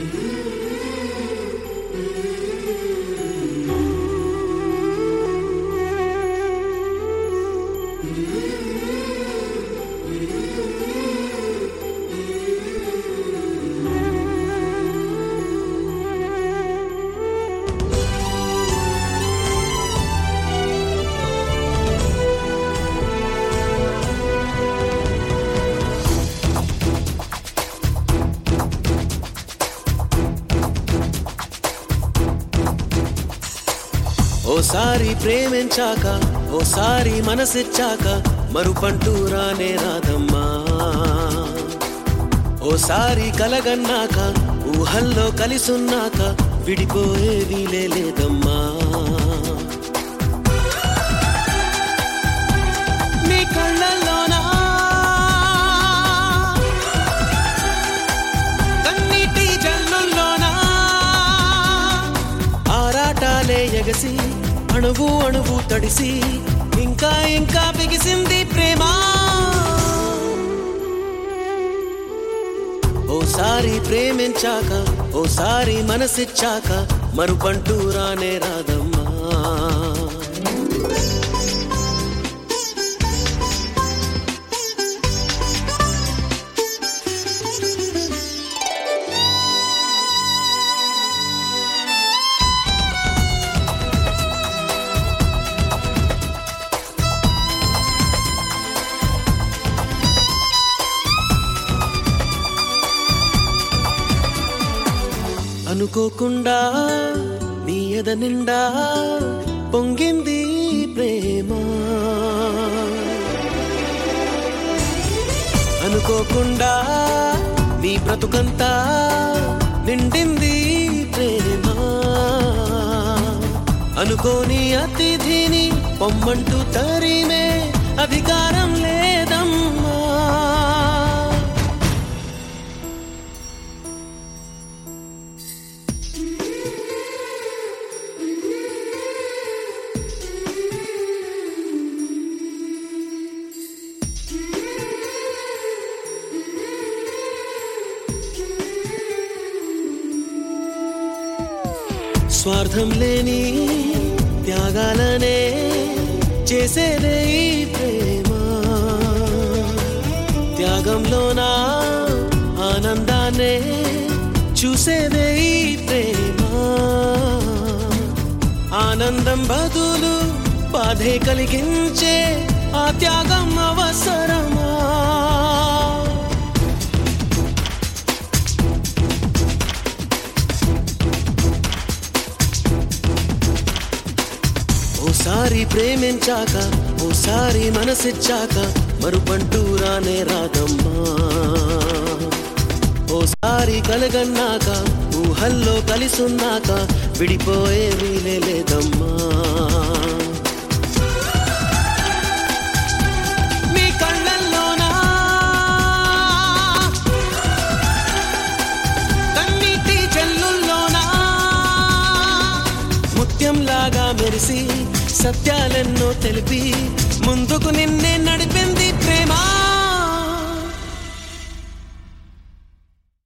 ఓసారి ప్రేమించాక ఓసారి మనసిచ్చాక మరుపంటూ రానే రాదమ్మా ఓసారి కలగన్నాక ఊహల్లో కలిసున్నాక విడిపోయేది లేదమ్మా నీ కళ్ళల్లోనా కన్నీటి జల్లుల్లోనా ఆరాటాలే ఎగసి అణువు అణువు తడిసి ఇంకా ఇంకా బిగిసింది ప్రేమ ఓసారి ప్రేమించాక ఓసారి మనసిచ్చాక మరుపంటూ రానే రాదమ్మా అనుకోకుండా నీ ఎద నిండా పొంగింది ప్రేమ అనుకోకుండా నీ బ్రతుకంతా నిండింది ప్రేమ అనుకోని అతిథిని పొమ్మంటూ తరిమే అధికారం లేదమ్మా స్వార్థం లేని త్యాగాలనే చేసేదే ఈ ప్రేమ త్యాగంలోనా ఆనందాన్నే చూసేదే ఈ ప్రేమ ఆనందం బదులు బాధే కలిగించే ఆ త్యాగం అవసరమా ఓసారి ప్రేమించాక ఓసారి మనసిచ్చాక మరుపంటూ రానే రాదమ్మా ఓసారి కలగన్నాక ఊహల్లో కలిసున్నాక విడిపోయే వీలే లేదమ్మా మీ కళ్ళల్లోనా కన్నీటి జల్లుల్లోనా ముత్యంలాగా మెరిసి సత్యాలెన్నో తెలిపి ముందుకు నిన్నే నడిపింది ప్రేమ